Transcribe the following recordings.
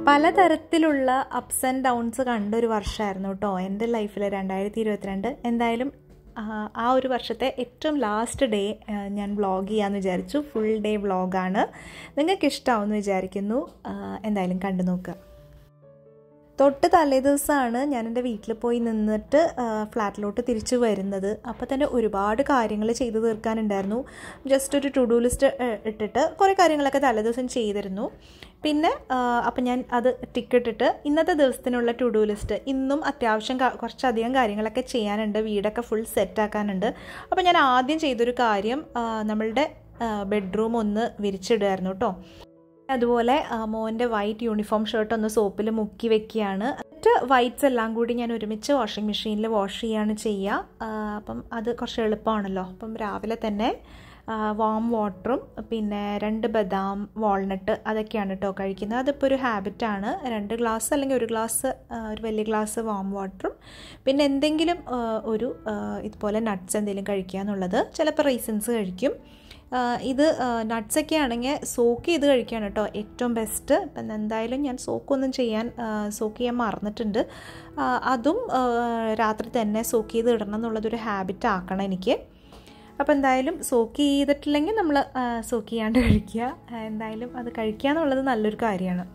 പലതരത്തിലുള്ള ups and downs കണ്ട ഒരു വർഷമായിരുന്നു കേട്ടോ എൻ്റെ ലൈഫിൽ രണ്ടായിരത്തി ഇരുപത്തിരണ്ട് എന്തായാലും ആ, ആ ഒരു വർഷത്തെ ഏറ്റവും ലാസ്റ്റ് ഡേ ഞാൻ വ്ളോഗ് ചെയ്യാമെന്ന് വിചാരിച്ചു ഫുൾ ഡേ വ്ളോഗാണ് നിങ്ങൾക്ക് ഇഷ്ടമാവുമെന്ന് വിചാരിക്കുന്നു ആ, എന്തായാലും കണ്ടു നോക്കുക തൊട്ട് തലേ ദിവസമാണ് ഞാൻ എൻ്റെ വീട്ടിൽ പോയി നിന്നിട്ട് ആ, ഫ്ലാറ്റിലോട്ട് തിരിച്ചു വരുന്നത് അപ്പോൾ തന്നെ ഒരുപാട് കാര്യങ്ങൾ ചെയ്തു തീർക്കാനുണ്ടായിരുന്നു ജസ്റ്റ് ഒരു ടു ഡു ലിസ്റ്റ് ഇട്ടിട്ട് കുറേ കാര്യങ്ങളൊക്കെ തലേദിവസം ചെയ്തിരുന്നു പിന്നെ ആ, അപ്പം ഞാൻ അത് ടിക്ക് ഇട്ടിട്ട് ഇന്നത്തെ ദിവസത്തിനുള്ള ടു ഡു ലിസ്റ്റ് ഇന്നും അത്യാവശ്യം ക- കുറച്ചധികം കാര്യങ്ങളൊക്കെ ചെയ്യാനുണ്ട് വീടൊക്കെ ഫുൾ സെറ്റാക്കാനുണ്ട് അപ്പോൾ ഞാൻ ആദ്യം ചെയ്തൊരു കാര്യം ആ, നമ്മളുടെ ബെഡ്റൂം ഒന്ന് വിരിച്ചിടുമായിരുന്നു കേട്ടോ അതുപോലെ ആ, മോൻ്റെ വൈറ്റ് യൂണിഫോം ഷർട്ട് ഒന്ന് സോപ്പിൽ മുക്കി വെക്കുകയാണ് എന്നിട്ട് വൈറ്റ്സ് എല്ലാം കൂടി ഞാൻ ഒരുമിച്ച് വാഷിംഗ് മെഷീനിൽ വാഷ് ചെയ്യാണ് ചെയ്യുക ആ, അപ്പം അത് കുറച്ച് എളുപ്പമാണല്ലോ അപ്പം രാവിലെ തന്നെ വാം വാട്ടറും പിന്നെ രണ്ട് ബദാം വാൾനട്ട് അതൊക്കെയാണ് കേട്ടോ കഴിക്കുന്നത് അതിപ്പോൾ ഒരു ഹാബിറ്റാണ് രണ്ട് ഗ്ലാസ് അല്ലെങ്കിൽ ഒരു ഗ്ലാസ് ആ, ഒരു വലിയ ഗ്ലാസ് വാം വാട്ടറും പിന്നെ എന്തെങ്കിലും ആ, ഒരു ആ, ഇതുപോലെ നട്ട്സ് എന്തെങ്കിലും കഴിക്കുക എന്നുള്ളത് ചിലപ്പോൾ റൈസിൻസ് കഴിക്കും ആ, ഇത് നട്ട്സൊക്കെ ആണെങ്കിൽ സോക്ക് ചെയ്ത് കഴിക്കുകയാണ് കേട്ടോ ഏറ്റവും ബെസ്റ്റ് ഇപ്പം എന്തായാലും ഞാൻ സോക്കൊന്നും ചെയ്യാൻ സോക്ക് ചെയ്യാൻ മറന്നിട്ടുണ്ട് ആ, അതും ആ, രാത്രി തന്നെ സോക്ക് ചെയ്ത് ഇടണം എന്നുള്ളതൊരു ഹാബിറ്റ് ആക്കണം എനിക്ക് അപ്പോൾ എന്തായാലും സോക്ക് ചെയ്തിട്ടില്ലെങ്കിൽ നമ്മൾ സോക്ക് ചെയ്യാണ്ട് കഴിക്കുക ആ, എന്തായാലും അത് കഴിക്കുക എന്നുള്ളത് നല്ലൊരു കാര്യമാണ്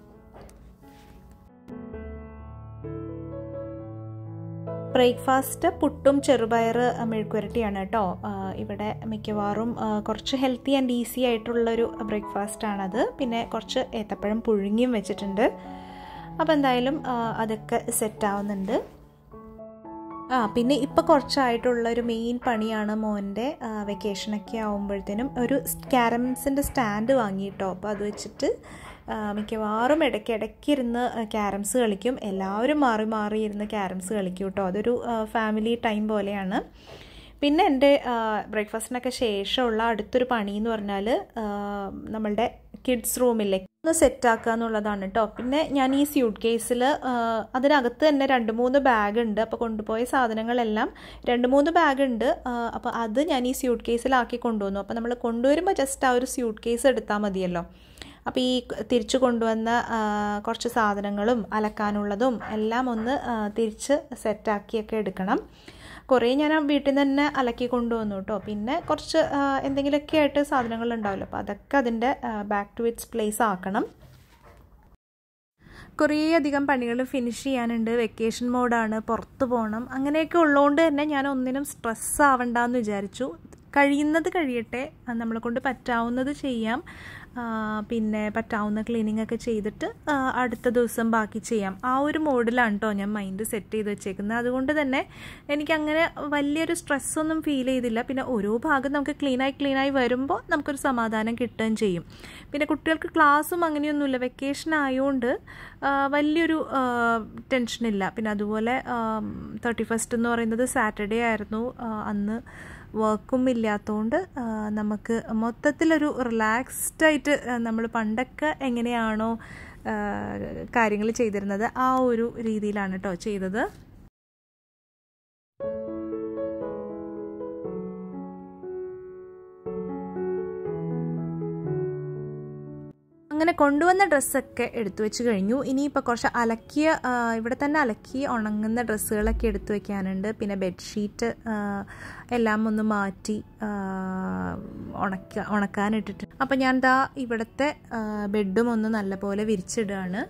ബ്രേക്ക്ഫാസ്റ്റ് പുട്ടും ചെറുപയർ മെഴുക്കുരട്ടിയാണ് കേട്ടോ ആ, ഇവിടെ മിക്കവാറും ആ, കുറച്ച് ഹെൽത്തി ആൻഡ് ഈസി ആയിട്ടുള്ളൊരു ബ്രേക്ക്ഫാസ്റ്റാണത് പിന്നെ കുറച്ച് ഏത്തപ്പഴം പുഴുങ്ങിയും വെച്ചിട്ടുണ്ട് അപ്പോൾ എന്തായാലും ആ, അതൊക്കെ സെറ്റാവുന്നുണ്ട് ആ പിന്നെ ഇപ്പോൾ കുറച്ചായിട്ടുള്ള ഒരു മെയിൻ പണിയാണ് മോൻ്റെ വെക്കേഷനൊക്കെ ആകുമ്പോഴത്തേനും ഒരു ക്യാരംസിൻ്റെ സ്റ്റാൻഡ് വാങ്ങിയിട്ടോ അപ്പോൾ അത് വെച്ചിട്ട് ആ, മിക്കവാറും ഇടയ്ക്ക് ഇടയ്ക്ക് ഇരുന്ന് ക്യാരംസ് കളിക്കും എല്ലാവരും മാറി മാറി ഇരുന്ന് ക്യാരംസ് കളിക്കും കേട്ടോ അതൊരു ഫാമിലി ടൈം പോലെയാണ് പിന്നെ എൻ്റെ ബ്രേക്ക്ഫാസ്റ്റിനൊക്കെ ശേഷമുള്ള അടുത്തൊരു പണി എന്ന് പറഞ്ഞാൽ നമ്മളുടെ കിഡ്സ് റൂമിലേക്ക് ഒന്ന് സെറ്റാക്കുക എന്നുള്ളതാണ് കേട്ടോ പിന്നെ ഞാൻ ഈ സ്യൂട്ട് കേസിൽ അതിനകത്ത് തന്നെ രണ്ട് മൂന്ന് ബാഗ് ഉണ്ട് അപ്പോൾ കൊണ്ടുപോയ സാധനങ്ങളെല്ലാം രണ്ട് മൂന്ന് ബാഗ് ഉണ്ട് അപ്പോൾ അത് ഞാൻ ഈ സ്യൂട്ട് കേസിലാക്കി കൊണ്ടുവന്നു അപ്പോൾ നമ്മൾ കൊണ്ടുവരുമ്പോൾ ജസ്റ്റ് ആ ഒരു സ്യൂട്ട് കേസ് എടുത്താൽ മതിയല്ലോ അപ്പോൾ ഈ തിരിച്ചു കൊണ്ടുവന്ന ആ, കുറച്ച് സാധനങ്ങളും അലക്കാനുള്ളതും എല്ലാം ഒന്ന് ആ, തിരിച്ച് സെറ്റാക്കിയൊക്കെ എടുക്കണം കുറേ ഞാൻ ആ വീട്ടിൽ നിന്ന് തന്നെ അലക്കി കൊണ്ടുവന്നു കേട്ടോ പിന്നെ കുറച്ച് ആ, എന്തെങ്കിലുമൊക്കെ ആയിട്ട് സാധനങ്ങൾ ഉണ്ടാവില്ല അപ്പോൾ അതൊക്കെ അതിൻ്റെ ബാക്ക് ടു ഇറ്റ്സ് പ്ലേസ് ആക്കണം കുറേ അധികം പണികൾ ഫിനിഷ് ചെയ്യാനുണ്ട് വെക്കേഷൻ മോഡാണ് പുറത്ത് പോകണം അങ്ങനെയൊക്കെ ഉള്ളതുകൊണ്ട് തന്നെ ഞാൻ ഒന്നിനും സ്ട്രെസ് ആവണ്ടെന്ന് വിചാരിച്ചു കഴിയുന്നത് കഴിയട്ടെ ആ, നമ്മളെ കൊണ്ട് പറ്റാവുന്നത് ചെയ്യാം ആ, പിന്നെ പറ്റാവുന്ന ക്ലീനിങ് ഒക്കെ ചെയ്തിട്ട് ആ, അടുത്ത ദിവസം ബാക്കി ചെയ്യാം ആ ഒരു മോഡിലാണ് കേട്ടോ ഞാൻ മൈൻഡ് സെറ്റ് ചെയ്ത് വെച്ചേക്കുന്നത് അതുകൊണ്ട് തന്നെ എനിക്ക് അങ്ങനെ വലിയൊരു സ്ട്രെസ്സൊന്നും ഫീൽ ചെയ്തില്ല പിന്നെ ഓരോ ഭാഗം നമുക്ക് ക്ലീനായി ക്ലീനായി വരുമ്പോൾ നമുക്കൊരു സമാധാനം കിട്ടുകയും ചെയ്യും പിന്നെ കുട്ടികൾക്ക് ക്ലാസ്സും അങ്ങനെയൊന്നുമില്ല വെക്കേഷൻ ആയതുകൊണ്ട് ആ, വലിയൊരു ആ, ടെൻഷനില്ല പിന്നെ അതുപോലെ തേർട്ടി ഫസ്റ്റ് എന്ന് പറയുന്നത് സാറ്റർഡേ ആയിരുന്നു ആ, അന്ന് വർക്കും ഇല്ലാത്തതുകൊണ്ട് ആ, നമുക്ക് മൊത്തത്തിലൊരു റിലാക്സ്ഡ് ആയിട്ട് നമ്മൾ പണ്ടൊക്കെ എങ്ങനെയാണോ കാര്യങ്ങൾ ചെയ്തിരുന്നത് ആ ഒരു രീതിയിലാണ് കേട്ടോ ചെയ്തത് അങ്ങനെ കൊണ്ടുവന്ന ഡ്രസ്സൊക്കെ എടുത്തു വെച്ച് കഴിഞ്ഞു ഇനിയിപ്പോൾ കുറച്ച് അലക്കിയ ആ, ഇവിടെ തന്നെ അലക്കി ഉണങ്ങുന്ന ഡ്രസ്സുകളൊക്കെ എടുത്തു വെക്കാനുണ്ട് പിന്നെ ബെഡ്ഷീറ്റ് ആ, എല്ലാം ഒന്ന് മാറ്റി ആ, ഉണക്ക ഉണക്കാനിട്ടിട്ട് അപ്പം ഞാൻ ദാ ഇവിടുത്തെ ആ, ബെഡും ഒന്ന് നല്ലപോലെ വിരിച്ചിടുകയാണ്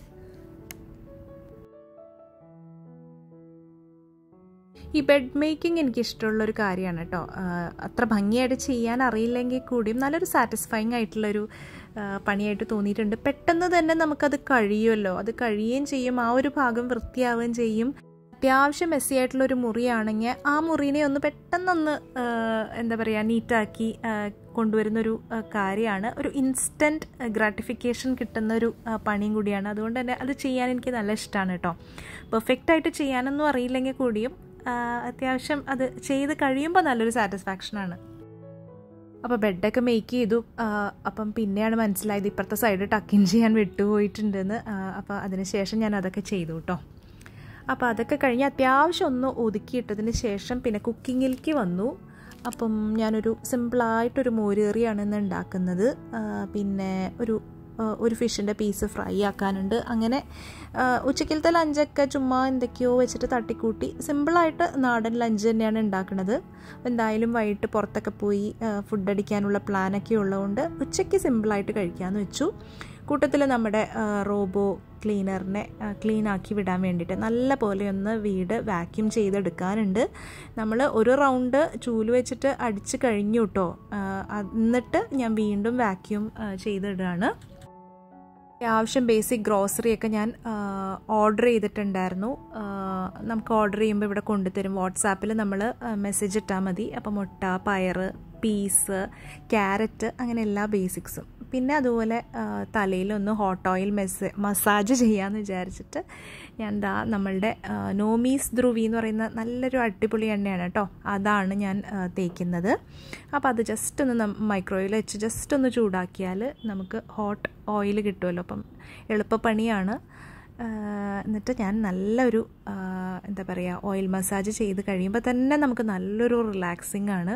ഈ ബെഡ് മേക്കിംഗ് എനിക്ക് ഇഷ്ടമുള്ള ഒരു കാര്യമാണ് കേട്ടോ അത്ര ഭംഗിയായിട്ട് ചെയ്യാൻ അറിയില്ലെങ്കിൽ കൂടിയും നല്ലൊരു സാറ്റിസ്ഫൈങ് ആയിട്ടുള്ളൊരു ആ, പണിയായിട്ട് തോന്നിയിട്ടുണ്ട് പെട്ടെന്ന് തന്നെ നമുക്കത് കഴിയുമല്ലോ അത് കഴിയുകയും ചെയ്യും ആ ഒരു ഭാഗം വൃത്തിയാവുകയും ചെയ്യും അത്യാവശ്യം മെസ്സി ആയിട്ടുള്ള ഒരു മുറിയാണെങ്കിൽ ആ മുറീനെ ഒന്ന് പെട്ടെന്നൊന്ന് ആ, എന്താ പറയുക നീറ്റാക്കി ആ, കൊണ്ടുവരുന്നൊരു ആ, കാര്യമാണ് ഒരു ഇൻസ്റ്റൻറ്റ് ഗ്രാറ്റിഫിക്കേഷൻ കിട്ടുന്ന ഒരു ആ, പണിയും കൂടിയാണ് അതുകൊണ്ട് തന്നെ അത് ചെയ്യാൻ എനിക്ക് നല്ല ഇഷ്ടമാണ് കേട്ടോ പെർഫെക്റ്റ് ആയിട്ട് ചെയ്യാനൊന്നും അറിയില്ലെങ്കിൽ കൂടിയും ആ, അത്യാവശ്യം അത് ചെയ്ത് കഴിയുമ്പോൾ നല്ലൊരു സാറ്റിസ്ഫാക്ഷനാണ് അപ്പോൾ ബെഡൊക്കെ മേക്ക് ചെയ്തു ആ, അപ്പം പിന്നെയാണ് മനസ്സിലായത് ഇപ്പുറത്തെ സൈഡ് ടക്കിൻ ചെയ്യാൻ വിട്ടുപോയിട്ടുണ്ടെന്ന് ആ, അപ്പോൾ അതിനുശേഷം ഞാൻ അതൊക്കെ ചെയ്തു കേട്ടോ അപ്പോൾ അതൊക്കെ കഴിഞ്ഞ് അത്യാവശ്യം ഒന്ന് ഒതുക്കിയിട്ടതിന് ശേഷം പിന്നെ കുക്കിങ്ങിലേക്ക് വന്നു അപ്പം ഞാനൊരു സിമ്പിളായിട്ടൊരു മോരേറിയാണ് ഇന്ന് ഉണ്ടാക്കുന്നത് ആ, പിന്നെ ഒരു ഒരു ഫിഷിൻ്റെ പീസ് ഫ്രൈ ആക്കാനുണ്ട് അങ്ങനെ ഉച്ചക്കലത്തെ ലഞ്ചൊക്കെ ചുമ്മാ എന്തൊക്കെയോ വെച്ചിട്ട് തട്ടിക്കൂട്ടി സിമ്പിളായിട്ട് നാടൻ ലഞ്ച് തന്നെയാണ് ഉണ്ടാക്കുന്നത് എന്തായാലും വൈകിട്ട് പുറത്തൊക്കെ പോയി ഫുഡ് അടിക്കാനുള്ള പ്ലാനൊക്കെ ഉള്ളതുകൊണ്ട് ഉച്ചയ്ക്ക് സിമ്പിളായിട്ട് കഴിക്കാമെന്ന് വെച്ചു കൂട്ടത്തിൽ നമ്മുടെ റോബോ ക്ലീനറിനെ ക്ലീൻ ആക്കി വിടാൻ വേണ്ടിയിട്ട് നല്ല പോലെ ഒന്ന് വീട് വാക്യൂം ചെയ്തെടുക്കാനുണ്ട് നമ്മൾ ഒരു റൗണ്ട് ചൂല് വെച്ചിട്ട് അടിച്ച് കഴിഞ്ഞു കേട്ടോ എന്നിട്ട് ഞാൻ വീണ്ടും വാക്യൂം ചെയ്തിടുകയാണ് അത്യാവശ്യം ബേസിക് ഗ്രോസറിയൊക്കെ ഞാൻ ഓർഡർ ചെയ്തിട്ടുണ്ടായിരുന്നു നമുക്ക് ഓർഡർ ചെയ്യുമ്പോൾ ഇവിടെ കൊണ്ടുതരും വാട്സാപ്പിൽ നമ്മൾ മെസ്സേജ് ഇട്ടാൽ മതി അപ്പോൾ മുട്ട പയർ പീസ് ക്യാരറ്റ് അങ്ങനെ എല്ലാ ബേസിക്സും പിന്നെ അതുപോലെ തലയിലൊന്ന് ഹോട്ട് ഓയിൽ മെസ് മസാജ് ചെയ്യാമെന്ന് വിചാരിച്ചിട്ട് ഞാൻ ദാ നമ്മളുടെ നോമീസ് ധ്രുവി എന്ന് പറയുന്ന നല്ലൊരു അടിപൊളി എണ്ണയാണ് കേട്ടോ അതാണ് ഞാൻ തേക്കുന്നത് അപ്പോൾ അത് ജസ്റ്റ് ഒന്ന് മൈക്രോവേവിൽ വെച്ച് ജസ്റ്റ് ഒന്ന് ചൂടാക്കിയാൽ നമുക്ക് ഹോട്ട് ഓയിൽ കിട്ടുമല്ലോ അപ്പം എളുപ്പപ്പണിയാണ് എന്നിട്ട് ഞാൻ നല്ലൊരു എന്താ പറയുക ഓയിൽ മസാജ് ചെയ്ത് കഴിയുമ്പോൾ തന്നെ നമുക്ക് നല്ലൊരു റിലാക്സിങ് ആണ്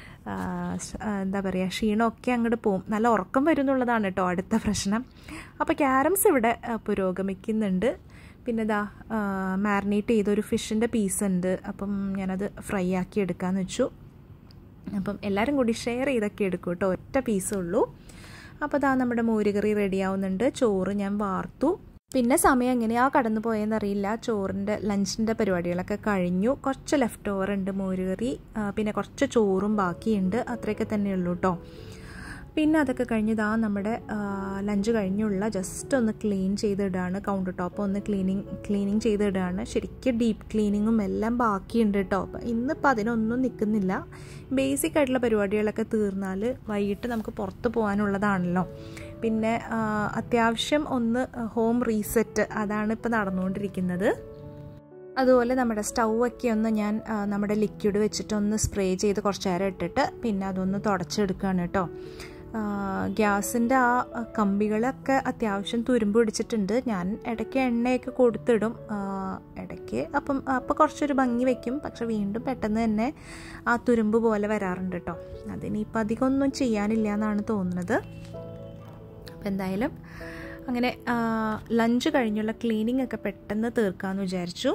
എന്താ പറയുക ക്ഷീണമൊക്കെ അങ്ങോട്ട് പോവും നല്ല ഉറക്കം വരുന്നുള്ളതാണ് കേട്ടോ അടുത്ത പ്രശ്നം അപ്പോൾ ക്യാരംസ് ഇവിടെ പുരോഗമിക്കുന്നുണ്ട് പിന്നെ ഇതാ മാരിനേറ്റ് ചെയ്തൊരു ഫിഷിൻ്റെ പീസ് ഉണ്ട് അപ്പം ഞാനത് ഫ്രൈ ആക്കി എടുക്കാമെന്ന് വെച്ചു അപ്പം എല്ലാവരും കൂടി ഷെയർ ചെയ്തൊക്കെ എടുക്കും കേട്ടോ ഒറ്റ പീസേ ഉള്ളൂ അപ്പോൾ ഇതാ നമ്മുടെ മോരുകറി റെഡി ആവുന്നുണ്ട് ചോറ് ഞാൻ വാർത്തു പിന്നെ സമയം എങ്ങനെയാണ് കടന്നു പോയെന്നറിയില്ല ചോറിൻ്റെ ലഞ്ചിൻ്റെ പരിപാടികളൊക്കെ കഴിഞ്ഞു കുറച്ച് ലെഫ്റ്റ് ഓവർ ഉണ്ട് മോരുകറി പിന്നെ കുറച്ച് ചോറും ബാക്കിയുണ്ട് അത്രയൊക്കെ തന്നെ ഉള്ളൂ കേട്ടോ പിന്നെ അതൊക്കെ കഴിഞ്ഞതാ നമ്മുടെ ലഞ്ച് കഴിഞ്ഞുള്ള ജസ്റ്റ് ഒന്ന് ക്ലീൻ ചെയ്തിടുകയാണ് കൗണ്ടർ ടോപ്പ് ഒന്ന് ക്ലീനിങ് ക്ലീനിങ് ചെയ്തിടുകയാണ് ശരിക്കും ഡീപ്പ് ക്ലീനിങ്ങും എല്ലാം ബാക്കിയുണ്ട് കേട്ടോ അപ്പം ഇന്നിപ്പോൾ അതിനൊന്നും നിൽക്കുന്നില്ല ബേസിക് ആയിട്ടുള്ള പരിപാടികളൊക്കെ തീർന്നാൽ വൈകിട്ട് നമുക്ക് പുറത്ത് പോകാനുള്ളതാണല്ലോ പിന്നെ അത്യാവശ്യം ഒന്ന് ഹോം റീസെറ്റ് അതാണ് ഇപ്പോൾ നടന്നുകൊണ്ടിരിക്കുന്നത് അതുപോലെ നമ്മുടെ സ്റ്റൗവൊക്കെ ഒന്ന് ഞാൻ നമ്മുടെ ലിക്വിഡ് വെച്ചിട്ടൊന്ന് സ്പ്രേ ചെയ്ത് കുറച്ച് നേരം ഇട്ടിട്ട് പിന്നെ അതൊന്ന് തുടച്ചെടുക്കുകയാണ് കേട്ടോ ഗ്യാസിൻ്റെ ആ കമ്പികളൊക്കെ അത്യാവശ്യം തുരുമ്പ് പിടിച്ചിട്ടുണ്ട് ഞാൻ ഇടയ്ക്ക് എണ്ണയൊക്കെ കൊടുത്തിടും ഇടയ്ക്ക് അപ്പം അപ്പോൾ കുറച്ചൊരു ഭംഗി വയ്ക്കും പക്ഷെ വീണ്ടും പെട്ടെന്ന് തന്നെ ആ തുരുമ്പ് പോലെ വരാറുണ്ട് കേട്ടോ അതിനിപ്പോൾ അധികമൊന്നും ചെയ്യാനില്ല എന്നാണ് തോന്നുന്നത് അപ്പോൾ എന്തായാലും അങ്ങനെ ലഞ്ച് കഴിഞ്ഞുള്ള ക്ലീനിങ് ഒക്കെ പെട്ടെന്ന് തീർക്കാമെന്ന് വിചാരിച്ചു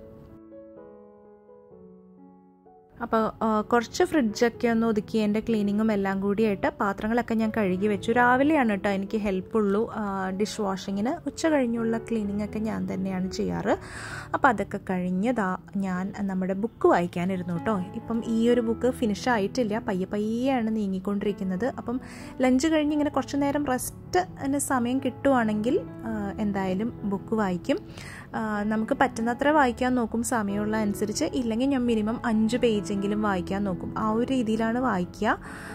അപ്പോൾ കുറച്ച് ഫ്രിഡ്ജൊക്കെ ഒന്ന് ഒതുക്കി എൻ്റെ ക്ലീനിങ്ങും എല്ലാം കൂടിയായിട്ട് പാത്രങ്ങളൊക്കെ ഞാൻ കഴുകി വെച്ചു രാവിലെയാണ് കേട്ടോ എനിക്ക് ഹെൽപ്പുള്ളൂ ഡിഷ് വാഷിങ്ങിന് ഉച്ച കഴിഞ്ഞുള്ള ക്ലീനിങ് ഒക്കെ ഞാൻ തന്നെയാണ് ചെയ്യാറ് അപ്പോൾ അതൊക്കെ കഴിഞ്ഞതാ ഞാൻ നമ്മുടെ ബുക്ക് വായിക്കാനിരുന്നു കേട്ടോ ഇപ്പം ഈ ഒരു ബുക്ക് ഫിനിഷ് ആയിട്ടില്ല പയ്യെ പയ്യെയാണ് നീങ്ങിക്കൊണ്ടിരിക്കുന്നത് അപ്പം ലഞ്ച് കഴിഞ്ഞ് ഇങ്ങനെ കുറച്ച് നേരം റെസ്റ്റ് സമയം കിട്ടുവാണെങ്കിൽ എന്തായാലും ബുക്ക് വായിക്കും നമുക്ക് പറ്റുന്നത്ര വായിക്കാൻ നോക്കും സമയമുള്ള അനുസരിച്ച് ഇല്ലെങ്കിൽ ഞാൻ മിനിമം അഞ്ച് പേജെങ്കിലും വായിക്കാൻ നോക്കും ആ ഒരു രീതിയിലാണ് വായിക്കുക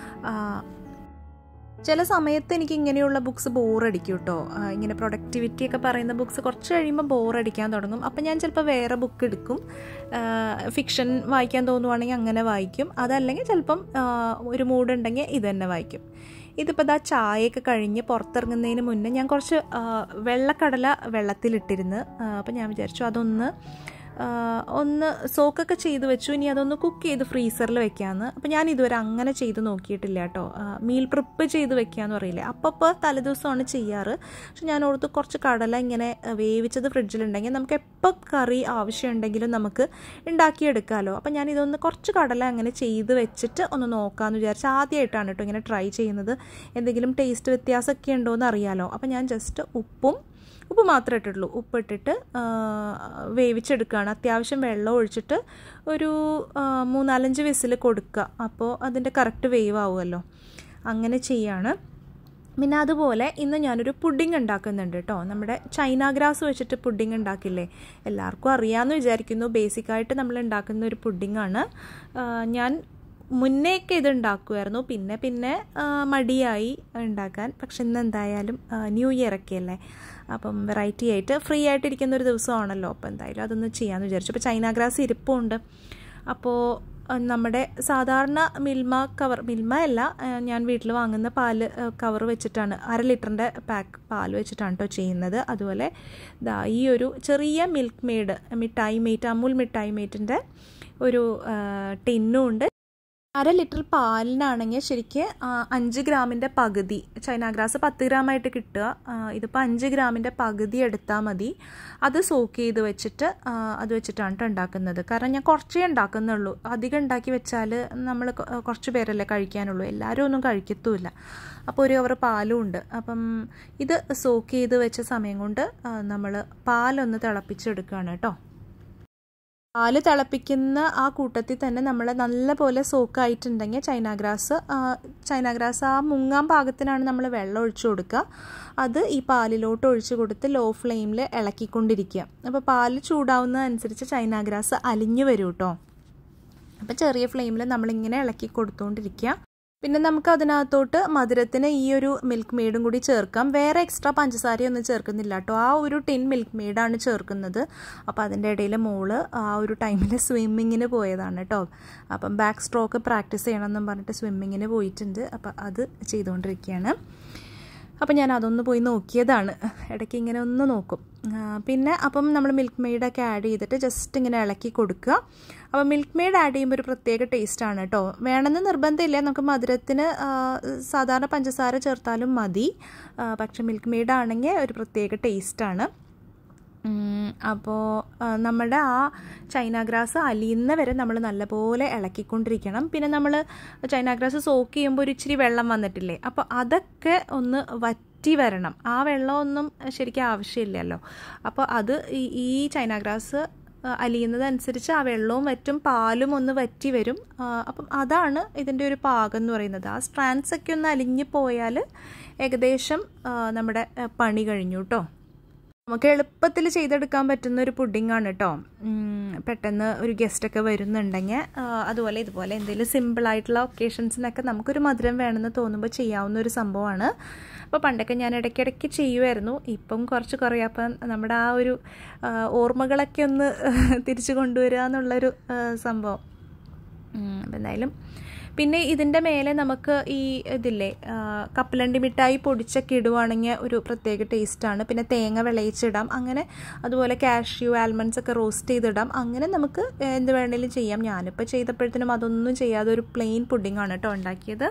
ചില സമയത്ത് എനിക്ക് ഇങ്ങനെയുള്ള ബുക്സ് ബോറടിക്കും കേട്ടോ ഇങ്ങനെ പ്രൊഡക്ടിവിറ്റി ഒക്കെ പറയുന്ന ബുക്സ് കുറച്ച് കഴിയുമ്പോൾ ബോറടിക്കാൻ തുടങ്ങും അപ്പം ഞാൻ ചിലപ്പോൾ വേറെ ബുക്ക് എടുക്കും ഫിക്ഷൻ വായിക്കാൻ തോന്നുവാണെങ്കിൽ അങ്ങനെ വായിക്കും അതല്ലെങ്കിൽ ചിലപ്പം ഒരു മൂഡ് ഉണ്ടെങ്കിൽ ഇത് തന്നെ വായിക്കും ഇതിപ്പോൾ ദാ ചായയൊക്കെ കഴിഞ്ഞ് പുറത്തിറങ്ങുന്നതിന് മുന്നേ ഞാൻ കുറച്ച് വെള്ളക്കടല വെള്ളത്തിലിട്ടിരുന്ന് അപ്പം ഞാൻ വിചാരിച്ചു അതൊന്ന് ഒന്ന് സോക്കൊക്കെ ചെയ്ത് വെച്ചു ഇനി അതൊന്ന് കുക്ക് ചെയ്ത് ഫ്രീസറിൽ വെക്കാമെന്ന് അപ്പം ഞാൻ ഇതുവരെ അങ്ങനെ ചെയ്ത് നോക്കിയിട്ടില്ല കേട്ടോ മീൽ പ്രിപ്പ് ചെയ്ത് വെക്കാമെന്ന് പറയില്ലേ അപ്പോൾ തലേദിവസമാണ് ചെയ്യാറ് പക്ഷെ ഞാൻ ഓർത്ത് കുറച്ച് കടല ഇങ്ങനെ വേവിച്ചത് ഫ്രിഡ്ജിലുണ്ടെങ്കിൽ നമുക്ക് എപ്പോൾ കറി ആവശ്യമുണ്ടെങ്കിലും നമുക്ക് ഉണ്ടാക്കിയെടുക്കാമല്ലോ അപ്പം ഞാൻ ഇതൊന്ന് കുറച്ച് കടല അങ്ങനെ ചെയ്ത് വെച്ചിട്ട് ഒന്ന് നോക്കാമെന്ന് വിചാരിച്ച് ആദ്യമായിട്ടാണ് കേട്ടോ ഇങ്ങനെ ട്രൈ ചെയ്യുന്നത് എന്തെങ്കിലും ടേസ്റ്റ് വ്യത്യാസമൊക്കെ ഉണ്ടോ എന്ന് അറിയാമല്ലോ അപ്പം ഞാൻ ജസ്റ്റ് ഉപ്പും ഉപ്പ് മാത്രമേ ഇട്ടിട്ടുള്ളൂ ഉപ്പിട്ടിട്ട് വേവിച്ചെടുക്കുകയാണ് അത്യാവശ്യം വെള്ളം ഒഴിച്ചിട്ട് ഒരു മൂന്നാലഞ്ച് വിസിൽ കൊടുക്കുക അപ്പോൾ അതിൻ്റെ കറക്റ്റ് വേവ് ആവുമല്ലോ അങ്ങനെ ചെയ്യാണ് പിന്നെ അതുപോലെ ഇന്ന് ഞാനൊരു പുഡിംഗ് ഉണ്ടാക്കുന്നുണ്ട് കേട്ടോ നമ്മുടെ ചൈന ഗ്രാസ് വെച്ചിട്ട് പുഡിംഗ് ഉണ്ടാക്കില്ലേ എല്ലാവർക്കും അറിയാമെന്ന് വിചാരിക്കുന്നു ബേസിക്കായിട്ട് നമ്മൾ ഉണ്ടാക്കുന്ന ഒരു പുഡിംഗാണ് ഞാൻ മുന്നേയൊക്കെ ഇത് ഉണ്ടാക്കുമായിരുന്നു പിന്നെ പിന്നെ മടിയായി ഉണ്ടാക്കാൻ പക്ഷെ ഇന്ന് എന്തായാലും ന്യൂ ഇയർ ഒക്കെ അല്ലേ അപ്പം വെറൈറ്റി ആയിട്ട് ഫ്രീ ആയിട്ടിരിക്കുന്ന ഒരു ദിവസമാണല്ലോ അപ്പോൾ എന്തായാലും അതൊന്ന് ചെയ്യാമെന്ന് വിചാരിച്ചു അപ്പോൾ ചൈന ഗ്രാസ് ഇരിപ്പുണ്ട് അപ്പോൾ നമ്മുടെ സാധാരണ മിൽമ കവർ മിൽമ അല്ല ഞാൻ വീട്ടിൽ വാങ്ങുന്ന പാല് കവർ വെച്ചിട്ടാണ് അര ലിറ്ററിൻ്റെ പാക്ക് പാൽ വെച്ചിട്ടാണ് കേട്ടോ ചെയ്യുന്നത് അതുപോലെ ദാ ഈ ഒരു ചെറിയ മിൽക്ക് മെയ്ഡ് മിഠായി മേറ്റ് അമൂൽ മിഠായി മേറ്റിൻ്റെ ഒരു ടിന്നും ഉണ്ട് അര ലിറ്റർ പാലിനാണെങ്കിൽ ശരിക്ക് അഞ്ച് ഗ്രാമിൻ്റെ പകുതി ചൈന ഗ്രാസ് പത്ത് ഗ്രാമായിട്ട് കിട്ടുക ഇതിപ്പോൾ അഞ്ച് ഗ്രാമിൻ്റെ പകുതി എടുത്താൽ മതി അത് സോക്ക് ചെയ്ത് വെച്ചിട്ട് അത് വെച്ചിട്ടാണ് കേട്ടോ ഉണ്ടാക്കുന്നത് കാരണം ഞാൻ കുറച്ചേ ഉണ്ടാക്കുന്നുള്ളൂ അധികം ഉണ്ടാക്കി വെച്ചാൽ നമ്മൾ കുറച്ച് പേരല്ലേ കഴിക്കാനുള്ളൂ എല്ലാവരും ഒന്നും കഴിക്കത്തുമില്ല അപ്പോൾ ഒരു കവർ പാലും ഉണ്ട് അപ്പം ഇത് സോക്ക് ചെയ്ത് വെച്ച സമയം കൊണ്ട് നമ്മൾ പാലൊന്ന് തിളപ്പിച്ചെടുക്കുകയാണ് കേട്ടോ പാല് തിളപ്പിക്കുന്ന ആ കൂട്ടത്തിൽ തന്നെ നമ്മൾ നല്ലപോലെ സോക്കായിട്ടുണ്ടെങ്കിൽ ചൈന ഗ്രാസ് ചൈന ഗ്രാസ് ആ മുങ്ങാൻ പാകത്തിനാണ് നമ്മൾ വെള്ളം ഒഴിച്ചു കൊടുക്കുക അത് ഈ പാലിലോട്ട് ഒഴിച്ചു കൊടുത്ത് ലോ ഫ്ലെയിമിൽ ഇളക്കിക്കൊണ്ടിരിക്കുക അപ്പോൾ പാല് ചൂടാവുന്നതനുസരിച്ച് ചൈന ഗ്രാസ് അലിഞ്ഞു വരും കേട്ടോ അപ്പോൾ ചെറിയ ഫ്ലെയിമിൽ നമ്മളിങ്ങനെ ഇളക്കി കൊടുത്തുകൊണ്ടിരിക്കുക പിന്നെ നമുക്ക് അതിനകത്തോട്ട് മധുരത്തിന് ഈ ഒരു മിൽക്ക് മെയ്ഡും കൂടി ചേർക്കാം വേറെ എക്സ്ട്രാ പഞ്ചസാരയൊന്നും ചേർക്കുന്നില്ല കേട്ടോ ആ ഒരു ടിൻ മിൽക്ക് മെയ്ഡാണ് ചേർക്കുന്നത് അപ്പോൾ അതിൻ്റെ ഇടയിൽ മോള് ആ ഒരു ടൈമിൽ സ്വിമ്മിങ്ങിന് പോയതാണ് കേട്ടോ അപ്പം ബാക്ക് സ്ട്രോക്ക് പ്രാക്ടീസ് ചെയ്യണമെന്നും പറഞ്ഞിട്ട് സ്വിമ്മിങ്ങിന് പോയിട്ടുണ്ട് അപ്പോൾ അത് ചെയ്തുകൊണ്ടിരിക്കുകയാണ് അപ്പം ഞാൻ അതൊന്ന് പോയി നോക്കിയതാണ് ഇടയ്ക്ക് ഇങ്ങനെ ഒന്ന് നോക്കും പിന്നെ അപ്പം നമ്മൾ മിൽക്ക് മെയ്ഡൊക്കെ ആഡ് ചെയ്തിട്ട് ജസ്റ്റ് ഇങ്ങനെ ഇളക്കി കൊടുക്കുക അപ്പോൾ മിൽക്ക് മെയ്ഡ് ആഡ് ചെയ്യുമ്പോൾ ഒരു പ്രത്യേക ടേസ്റ്റാണ് കേട്ടോ വേണമെന്ന് നിർബന്ധമില്ല നമുക്ക് മധുരത്തിന് സാധാരണ പഞ്ചസാര ചേർത്താലും മതി പക്ഷെ മിൽക്ക് മെയ്ഡ് ആണെങ്കിൽ ഒരു പ്രത്യേക ടേസ്റ്റാണ് അപ്പോൾ നമ്മുടെ ആ ചൈന ഗ്രാസ് അലിയുന്ന വരെ നമ്മൾ നല്ലപോലെ ഇളക്കിക്കൊണ്ടിരിക്കണം പിന്നെ നമ്മൾ ചൈന ഗ്രാസ് സോക്ക് ചെയ്യുമ്പോൾ ഒരു ഇച്ചിരി വെള്ളം വന്നിട്ടില്ലേ അപ്പോൾ അതൊക്കെ ഒന്ന് വറ്റി വരണം ആ വെള്ളമൊന്നും ശരിക്കും ആവശ്യമില്ലല്ലോ അപ്പോൾ അത് ഈ ചൈന ഗ്രാസ് അലിയുന്നതനുസരിച്ച് ആ വെള്ളവും വറ്റും പാലും ഒന്ന് വറ്റി വരും അപ്പം അതാണ് ഇതിൻ്റെ ഒരു പാകം എന്ന് പറയുന്നത് ആ സ്ട്രാൻസ് ഒക്കെ ഒന്ന് അലിഞ്ഞു പോയാൽ ഏകദേശം നമ്മുടെ പണി കഴിഞ്ഞു കേട്ടോ നമുക്ക് എളുപ്പത്തിൽ ചെയ്തെടുക്കാൻ പറ്റുന്ന ഒരു പുഡിങ്ങാണ് കേട്ടോ പെട്ടെന്ന് ഒരു ഗസ്റ്റൊക്കെ വരുന്നുണ്ടെങ്കിൽ അതുപോലെ ഇതുപോലെ എന്തെങ്കിലും സിമ്പിളായിട്ടുള്ള ഒക്കേഷൻസിനൊക്കെ നമുക്കൊരു മധുരം വേണമെന്ന് തോന്നുമ്പോൾ ചെയ്യാവുന്ന ഒരു സംഭവമാണ് അപ്പോൾ പണ്ടൊക്കെ ഞാൻ ഇടയ്ക്കിടയ്ക്ക് ചെയ്യുമായിരുന്നു ഇപ്പം കുറച്ച് കുറേ അപ്പം നമ്മുടെ ആ ഒരു ഓർമ്മകളൊക്കെ ഒന്ന് തിരിച്ചു കൊണ്ടുവരിക എന്നുള്ളൊരു സംഭവം അപ്പം എന്തായാലും പിന്നെ ഇതിൻ്റെ മേലെ നമുക്ക് ഈ ഇതില്ലേ കപ്പലണ്ടി മിഠായി പൊടിച്ചൊക്കെ ഇടുവാണെങ്കിൽ ഒരു പ്രത്യേക ടേസ്റ്റാണ് പിന്നെ തേങ്ങ വിളയിച്ചിടാം അങ്ങനെ അതുപോലെ കാഷ്യൂ ആൽമണ്ട്സ് ഒക്കെ റോസ്റ്റ് ചെയ്തിടാം അങ്ങനെ നമുക്ക് എന്ത് വേണമെങ്കിലും ചെയ്യാം ഞാനിപ്പോൾ ചെയ്തപ്പോഴത്തേനും അതൊന്നും ചെയ്യാതെ ഒരു പ്ലെയിൻ പുഡിങ്ങാണ് കേട്ടോ ഉണ്ടാക്കിയത്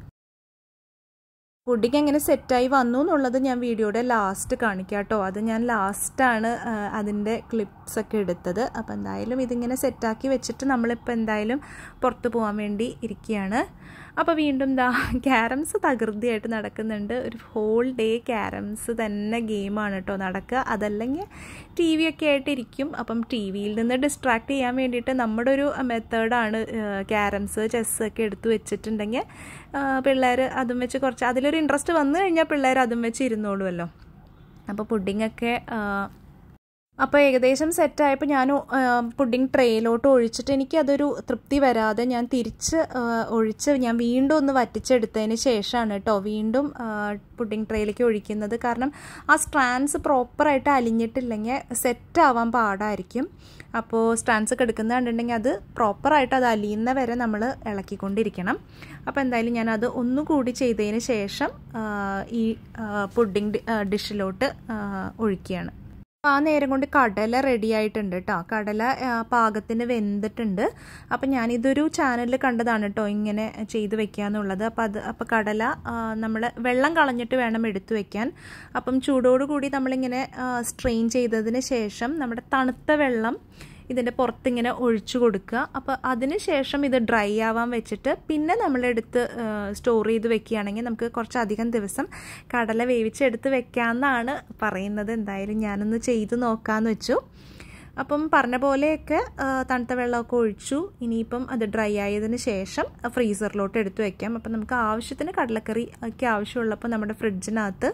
പുഡിങ് എങ്ങനെ സെറ്റായി വന്നു എന്നുള്ളത് ഞാൻ വീഡിയോയുടെ ലാസ്റ്റ് കാണിക്കാം കേട്ടോ അത് ഞാൻ ലാസ്റ്റാണ് അതിൻ്റെ ക്ലിപ്സ് ഒക്കെ എടുത്തത് അപ്പോൾ എന്തായാലും ഇതിങ്ങനെ സെറ്റാക്കി വെച്ചിട്ട് നമ്മളിപ്പോൾ എന്തായാലും പുറത്ത് പോകാൻ വേണ്ടി ഇരിക്കുകയാണ് അപ്പോൾ വീണ്ടും ദാ ക്യാരംസ് തകൃതിയായിട്ട് നടക്കുന്നുണ്ട് ഒരു ഹോൾ ഡേ ക്യാരംസ് തന്നെ ഗെയിമാണ് കേട്ടോ നടക്കുക അതല്ലെങ്കിൽ ടി വി ഒക്കെ ആയിട്ട് ഇരിക്കും അപ്പം ടി വിയിൽ നിന്ന് ഡിസ്ട്രാക്ട് ചെയ്യാൻ വേണ്ടിയിട്ട് നമ്മുടെ ഒരു മെത്തേഡാണ് ക്യാരംസ് ചെസ്സ് ഒക്കെ എടുത്തു വെച്ചിട്ടുണ്ടെങ്കിൽ പിള്ളേർ അതും വെച്ച് കുറച്ച് അതിലൊരു ഇൻട്രസ്റ്റ് വന്നു കഴിഞ്ഞാൽ പിള്ളേർ അതും വെച്ച് ഇരുന്നോളുമല്ലോ അപ്പോൾ പുഡിങ്ങൊക്കെ അപ്പോൾ ഏകദേശം സെറ്റായപ്പോൾ ഞാൻ പുഡിംഗ് ട്രേയിലോട്ട് ഒഴിച്ചിട്ട് എനിക്ക് അതൊരു തൃപ്തി വരാതെ ഞാൻ തിരിച്ച് ഒഴിച്ച് ഞാൻ വീണ്ടും ഒന്ന് വറ്റിച്ചെടുത്തതിന് ശേഷമാണ് കേട്ടോ വീണ്ടും പുഡിംഗ് ട്രേയിലേക്ക് ഒഴിക്കുന്നത് കാരണം ആ സ്ട്രാൻസ് പ്രോപ്പറായിട്ട് അലിഞ്ഞിട്ടില്ലെങ്കിൽ സെറ്റാവാൻ പാടായിരിക്കും അപ്പോൾ സ്ട്രാൻസ് ഒക്കെ എടുക്കുന്ന കണ്ടിട്ടുണ്ടെങ്കിൽ അത് പ്രോപ്പറായിട്ട് അത് അലിയുന്ന വരെ നമ്മൾ ഇളക്കിക്കൊണ്ടിരിക്കണം അപ്പോൾ എന്തായാലും ഞാൻ അത് ഒന്നുകൂടി ചെയ്തതിന് ശേഷം ഈ പുഡിംഗ് ഡിഷിലോട്ട് ഒഴിക്കുകയാണ് ആ നേരം കൊണ്ട് കടല റെഡി ആയിട്ടുണ്ട് കേട്ടോ കടല പാകത്തിന് വെന്തിട്ടുണ്ട് അപ്പം ഞാനിതൊരു ചാനലിൽ കണ്ടതാണ് കേട്ടോ ഇങ്ങനെ ചെയ്ത് വെക്കുക എന്നുള്ളത് അപ്പം അത് അപ്പം കടല നമ്മൾ വെള്ളം കളഞ്ഞിട്ട് വേണം എടുത്തു വെക്കാൻ അപ്പം ചൂടോടുകൂടി നമ്മളിങ്ങനെ സ്ട്രെയിൻ ചെയ്തതിന് ശേഷം നമ്മുടെ തണുത്ത വെള്ളം ഇതിൻ്റെ പുറത്തിങ്ങനെ ഒഴിച്ചു കൊടുക്കുക അപ്പോൾ അതിന് ശേഷം ഇത് ഡ്രൈ ആവാൻ വെച്ചിട്ട് പിന്നെ നമ്മളെടുത്ത് സ്റ്റോർ ചെയ്ത് വെക്കുകയാണെങ്കിൽ നമുക്ക് കുറച്ചധികം ദിവസം കടല വേവിച്ചെടുത്ത് വെക്കാമെന്നാണ് പറയുന്നത് എന്തായാലും ഞാനൊന്ന് ചെയ്ത് നോക്കാമെന്ന് വെച്ചു അപ്പം പറഞ്ഞ പോലെയൊക്കെ തണുത്ത വെള്ളമൊക്കെ ഒഴിച്ചു ഇനിയിപ്പം അത് ഡ്രൈ ആയതിന് ശേഷം ഫ്രീസറിലോട്ട് എടുത്ത് വെക്കാം അപ്പം നമുക്ക് ആവശ്യത്തിന് കടലക്കറി ഒക്കെ ആവശ്യമുള്ളപ്പോൾ നമ്മുടെ ഫ്രിഡ്ജിനകത്ത്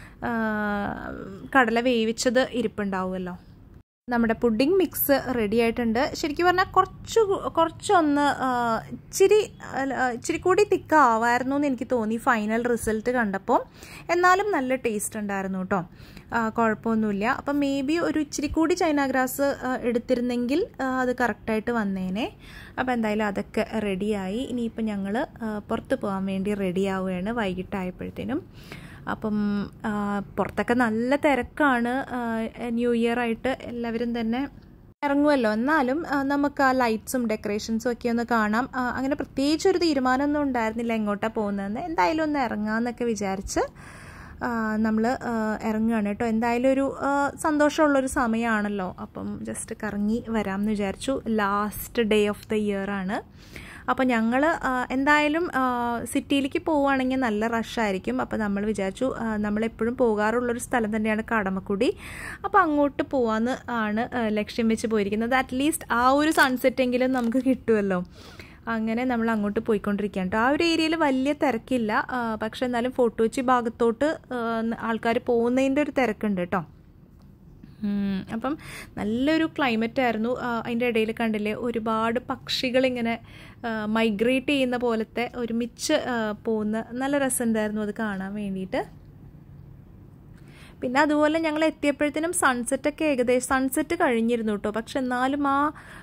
കടല വേവിച്ചത് ഇരിപ്പുണ്ടാവുമല്ലോ നമ്മുടെ പുഡിംഗ് മിക്സ് റെഡി ആയിട്ടുണ്ട് ശരിക്കും പറഞ്ഞാൽ കുറച്ച് കുറച്ചൊന്ന് ഇച്ചിരി ഇച്ചിരി കൂടി തിക്കാവായിരുന്നു എന്ന് എനിക്ക് തോന്നി ഫൈനൽ റിസൾട്ട് കണ്ടപ്പോൾ എന്നാലും നല്ല ടേസ്റ്റ് ഉണ്ടായിരുന്നു കേട്ടോ കുഴപ്പമൊന്നുമില്ല അപ്പം മേ ബി ഒരു ഇച്ചിരി കൂടി ചൈന ഗ്രാസ് എടുത്തിരുന്നെങ്കിൽ അത് കറക്റ്റായിട്ട് വന്നേനെ അപ്പോൾ എന്തായാലും അതൊക്കെ റെഡിയായി ഇനിയിപ്പോൾ ഞങ്ങൾ പുറത്ത് പോകാൻ വേണ്ടി റെഡി ആവുകയാണ് വൈകിട്ടായപ്പോഴത്തേനും അപ്പം പുറത്തൊക്കെ നല്ല തിരക്കാണ് ന്യൂ ഇയർ ആയിട്ട് എല്ലാവരും തന്നെ ഇറങ്ങുമല്ലോ എന്നാലും ആ, നമുക്ക് ആ ലൈറ്റ്സും ഡെക്കറേഷൻസും ഒക്കെ ഒന്ന് കാണാം ആ, അങ്ങനെ പ്രത്യേകിച്ച് ഒരു തീരുമാനമൊന്നും ഉണ്ടായിരുന്നില്ല എങ്ങോട്ടാണ് പോകുന്നതെന്ന് എന്തായാലും ഒന്ന് ഇറങ്ങാമെന്നൊക്കെ വിചാരിച്ച് നമ്മൾ ഇറങ്ങുകയാണ് കേട്ടോ എന്തായാലും ഒരു ആ, സന്തോഷമുള്ളൊരു സമയമാണല്ലോ അപ്പം ജസ്റ്റ് കറങ്ങി വരാമെന്ന് വിചാരിച്ചു last day of the year ആണ് അപ്പോൾ ഞങ്ങൾ എന്തായാലും സിറ്റിയിലേക്ക് പോവുകയാണെങ്കിൽ നല്ല റഷായിരിക്കും അപ്പോൾ നമ്മൾ വിചാരിച്ചു ആ, നമ്മളെപ്പോഴും പോകാറുള്ളൊരു സ്ഥലം തന്നെയാണ് കടമക്കുടി അപ്പോൾ അങ്ങോട്ട് പോകാമെന്ന് ആണ് ആ, ലക്ഷ്യം വെച്ച് പോയിരിക്കുന്നത് അറ്റ്ലീസ്റ്റ് ആ ഒരു സൺസെറ്റ് എങ്കിലും നമുക്ക് കിട്ടുമല്ലോ അങ്ങനെ നമ്മൾ അങ്ങോട്ട് പോയിക്കൊണ്ടിരിക്കുകയാണ് കേട്ടോ ആ ഒരു ഏരിയയിൽ വലിയ തിരക്കില്ല ആ, പക്ഷെ എന്നാലും ഫോർട്ട് കൊച്ചി ഭാഗത്തോട്ട് ആൾക്കാർ പോകുന്നതിൻ്റെ ഒരു തിരക്കുണ്ട് കേട്ടോ ഉം, അപ്പം നല്ലൊരു ക്ലൈമറ്റ് ആയിരുന്നു ആ, അതിൻ്റെ ഇടയിൽ കണ്ടില്ലേ ഒരുപാട് പക്ഷികളിങ്ങനെ മൈഗ്രേറ്റ് ചെയ്യുന്ന പോലത്തെ ഒരുമിച്ച് ആ, പോകുന്ന നല്ല രസമുണ്ടായിരുന്നു അത് കാണാൻ വേണ്ടിയിട്ട് പിന്നെ അതുപോലെ ഞങ്ങൾ എത്തിയപ്പോഴത്തേനും സൺസെറ്റൊക്കെ ഏകദേശം സൺസെറ്റ് കഴിഞ്ഞിരുന്നു കേട്ടോ പക്ഷെ എന്നാലും ആ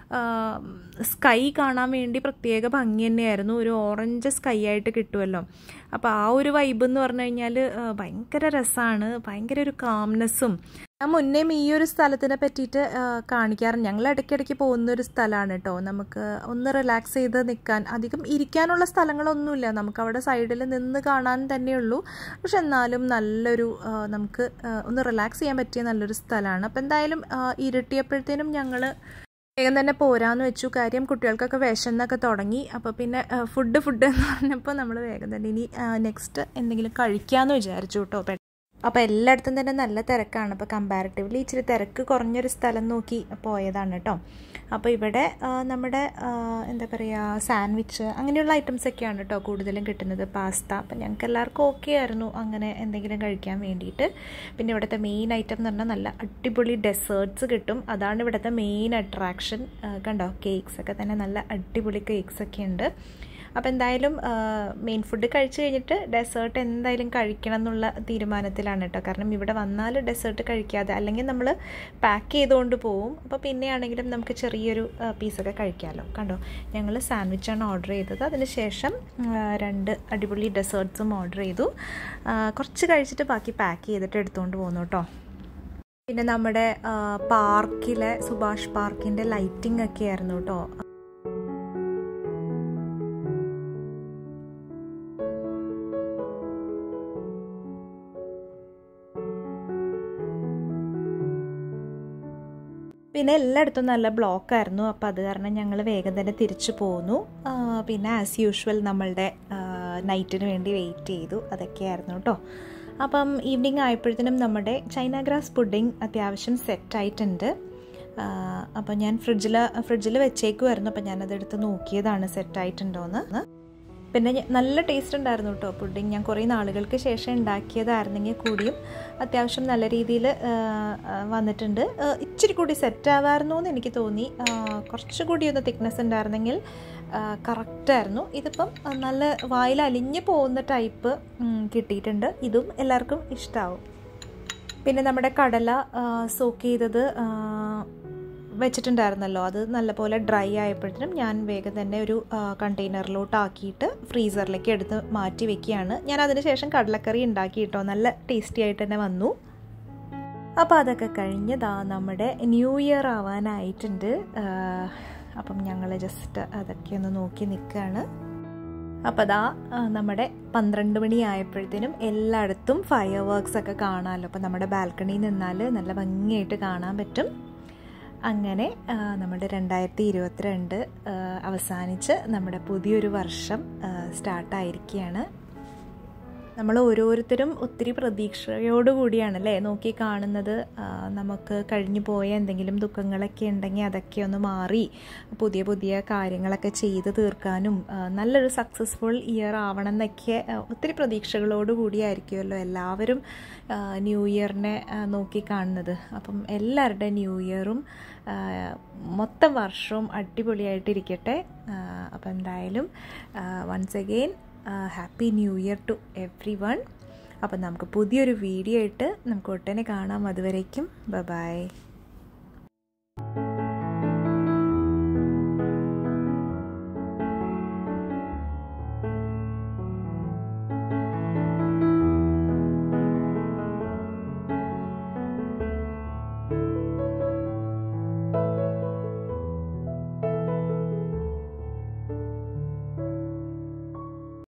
സ്കൈ കാണാൻ വേണ്ടി പ്രത്യേക ഭംഗി തന്നെയായിരുന്നു ഒരു ഓറഞ്ച് സ്കൈ ആയിട്ട് കിട്ടുമല്ലോ അപ്പോൾ ആ ഒരു വൈബ് എന്ന് പറഞ്ഞു കഴിഞ്ഞാൽ ഭയങ്കര രസമാണ് ഭയങ്കര ഒരു കാംനെസ്സും ഞാൻ മുന്നേയും ഈ ഒരു സ്ഥലത്തിനെ പറ്റിയിട്ട് ആ, കാണിക്കാറുണ്ട് ഞങ്ങൾ ഇടയ്ക്കിടയ്ക്ക് പോകുന്ന ഒരു സ്ഥലമാണ് കേട്ടോ നമുക്ക് ഒന്ന് റിലാക്സ് ചെയ്ത് നിൽക്കാൻ അധികം ഇരിക്കാനുള്ള സ്ഥലങ്ങളൊന്നുമില്ല നമുക്ക് അവിടെ സൈഡിൽ നിന്ന് കാണാൻ തന്നെയുള്ളൂ പക്ഷെ എന്നാലും നല്ലൊരു ആ, നമുക്ക് ആ, ഒന്ന് റിലാക്സ് ചെയ്യാൻ പറ്റിയ നല്ലൊരു സ്ഥലമാണ് അപ്പം എന്തായാലും ആ, ഇരുട്ടിയപ്പോഴത്തേനും ഞങ്ങൾ വേഗം തന്നെ പോരാന്ന് വെച്ചു കാര്യം കുട്ടികൾക്കൊക്കെ വിശന്നൊക്കെ തുടങ്ങി അപ്പോൾ പിന്നെ ഫുഡ് ഫുഡ് എന്ന് പറഞ്ഞപ്പോൾ നമ്മൾ വേഗം തന്നെ ഇനി നെക്സ്റ്റ് എന്തെങ്കിലും കഴിക്കാമെന്ന് വിചാരിച്ചു കേട്ടോ പെ- അപ്പോൾ എല്ലായിടത്തും തന്നെ നല്ല തിരക്കാണ് അപ്പോൾ കമ്പാരിറ്റീവ്ലി ഇച്ചിരി തിരക്ക് കുറഞ്ഞൊരു സ്ഥലം നോക്കി പോയതാണ് കേട്ടോ അപ്പോൾ ഇവിടെ ആ, നമ്മുടെ ആ, എന്താ പറയുക സാൻഡ്വിച്ച് അങ്ങനെയുള്ള ഐറ്റംസ് ഒക്കെയാണ് കേട്ടോ കൂടുതലും കിട്ടുന്നത് പാസ്ത അപ്പം ഞങ്ങൾക്ക് എല്ലാവർക്കും ഓക്കെ ആയിരുന്നു അങ്ങനെ എന്തെങ്കിലും കഴിക്കാൻ വേണ്ടിയിട്ട് പിന്നെ ഇവിടുത്തെ മെയിൻ ഐറ്റം എന്ന് പറഞ്ഞാൽ നല്ല അടിപൊളി ഡെസേർട്ട്സ് കിട്ടും അതാണ് ഇവിടുത്തെ മെയിൻ അട്രാക്ഷൻ കണ്ടോ കേക്ക്സ് ഒക്കെ തന്നെ നല്ല അടിപൊളി കേക്ക്സ് ഒക്കെ ഉണ്ട് അപ്പോൾ എന്തായാലും മെയിൻ ഫുഡ് കഴിച്ചു കഴിഞ്ഞിട്ട് ഡെസേർട്ട് എന്തായാലും കഴിക്കണം എന്നുള്ള തീരുമാനത്തിലാണ് കേട്ടോ കാരണം ഇവിടെ വന്നാൽ ഡെസേർട്ട് കഴിക്കാതെ അല്ലെങ്കിൽ നമ്മൾ പാക്ക് ചെയ്തുകൊണ്ട് പോവും അപ്പോൾ പിന്നെയാണെങ്കിലും നമുക്ക് ചെറിയൊരു പീസൊക്കെ കഴിക്കാമല്ലോ കണ്ടോ ഞങ്ങൾ സാൻഡ്വിച്ചാണ് ഓർഡർ ചെയ്തത് അതിനുശേഷം ആ, രണ്ട് അടിപൊളി ഡെസേർട്ട്സും ഓർഡർ ചെയ്തു ആ, കുറച്ച് കഴിച്ചിട്ട് ബാക്കി പാക്ക് ചെയ്തിട്ട് എടുത്തുകൊണ്ട് പോന്നു കേട്ടോ പിന്നെ നമ്മുടെ ആ, പാർക്കിലെ സുഭാഷ് പാർക്കിൻ്റെ ലൈറ്റിംഗ് ഒക്കെ ആയിരുന്നു കേട്ടോ പിന്നെ എല്ലായിടത്തും നല്ല ബ്ലോക്കായിരുന്നു അപ്പോൾ അത് കാരണം ഞങ്ങൾ വേഗം തന്നെ തിരിച്ചു പോന്നു ആ, പിന്നെ ആസ് യൂഷ്വൽ നമ്മളുടെ നൈറ്റിന് വേണ്ടി വെയിറ്റ് ചെയ്തു അതൊക്കെയായിരുന്നു കേട്ടോ അപ്പം ഈവനിങ് ആയപ്പോഴത്തേനും നമ്മുടെ ചൈന ഗ്രാസ് പുഡിംഗ് അത്യാവശ്യം സെറ്റായിട്ടുണ്ട് അപ്പം ഞാൻ ഫ്രിഡ്ജിൽ ഫ്രിഡ്ജിൽ വെച്ചേക്കുമായിരുന്നു അപ്പം ഞാനതെടുത്ത് നോക്കിയതാണ് സെറ്റായിട്ടുണ്ടോയെന്ന് പിന്നെ ഞ- നല്ല ടേസ്റ്റ് ഉണ്ടായിരുന്നു കേട്ടോ പുഡിങ് ഞാൻ കുറേ നാളുകൾക്ക് ശേഷം ഉണ്ടാക്കിയതായിരുന്നെങ്കിൽ കൂടിയും അത്യാവശ്യം നല്ല രീതിയിൽ വന്നിട്ടുണ്ട് ആ, ഇച്ചിരി കൂടി സെറ്റ് ആവായിരുന്നു എന്ന് എനിക്ക് തോന്നി ആ, കുറച്ചുകൂടി ഒന്ന് തിക്നെസ് ഉണ്ടായിരുന്നെങ്കിൽ കറക്റ്റായിരുന്നു ഇതിപ്പം ആ, നല്ല വായിൽ അലിഞ്ഞു പോകുന്ന ടൈപ്പ് കിട്ടിയിട്ടുണ്ട് ഇതും എല്ലാവർക്കും ഇഷ്ടമാവും പിന്നെ നമ്മുടെ കടല സോക്ക് ചെയ്തത് ആ, വെച്ചിട്ടുണ്ടായിരുന്നല്ലോ അത് നല്ലപോലെ ഡ്രൈ ആയപ്പോഴത്തേനും ഞാൻ വേഗം തന്നെ ഒരു കണ്ടെയ്നറിലോട്ട് ആക്കിയിട്ട് ഫ്രീസറിലേക്ക് എടുത്ത് മാറ്റി വെക്കുകയാണ് ഞാൻ അതിന് ശേഷം കടലക്കറി ഉണ്ടാക്കി കേട്ടോ നല്ല ടേസ്റ്റി ആയിട്ട് തന്നെ വന്നു അപ്പോൾ അതൊക്കെ കഴിഞ്ഞ് ദാ നമ്മുടെ ന്യൂ ഇയർ ആവാനായിട്ടുണ്ട് ആ, അപ്പം ഞങ്ങൾ ജസ്റ്റ് അതൊക്കെ ഒന്ന് നോക്കി നിൽക്കുകയാണ് അപ്പോൾ അതാ ആ, നമ്മുടെ പന്ത്രണ്ട് മണി ആയപ്പോഴത്തേനും എല്ലായിടത്തും ഫയർ വർക്ക്സ് ഒക്കെ കാണാമല്ലോ അപ്പോൾ നമ്മുടെ ബാൽക്കണിയിൽ നിന്നാൽ നല്ല ഭംഗിയായിട്ട് കാണാൻ പറ്റും അങ്ങനെ ആ, നമ്മുടെ രണ്ടായിരത്തി ഇരുപത്തിരണ്ട് ആ, അവസാനിച്ച് നമ്മുടെ പുതിയൊരു വർഷം സ്റ്റാർട്ടായിരിക്കുകയാണ് നമ്മൾ ഓരോരുത്തരും ഒത്തിരി പ്രതീക്ഷയോടുകൂടിയാണ് അല്ലേ നോക്കി കാണുന്നത് ആ, നമുക്ക് കഴിഞ്ഞു പോയ എന്തെങ്കിലും ദുഃഖങ്ങളൊക്കെ ഉണ്ടെങ്കിൽ അതൊക്കെ ഒന്ന് മാറി പുതിയ പുതിയ കാര്യങ്ങളൊക്കെ ചെയ്ത് തീർക്കാനും ആ, നല്ലൊരു സക്സസ്ഫുൾ ഇയർ ആവണം എന്നൊക്കെ ആ, ഒത്തിരി പ്രതീക്ഷകളോടുകൂടിയായിരിക്കുമല്ലോ എല്ലാവരും ആ, ന്യൂ ഇയറിനെ ആ, നോക്കി കാണുന്നത് അപ്പം എല്ലാവരുടെ ന്യൂ ഇയറും ആ, മൊത്തം വർഷവും അടിപൊളിയായിട്ടിരിക്കട്ടെ ആ, അപ്പം എന്തായാലും once again happy new year to everyone അപ്പം നമുക്ക് പുതിയൊരു വീഡിയോ ആയിട്ട് നമുക്ക് ഒട്ടനെ കാണാം അതുവരേക്കും ബ ബൈ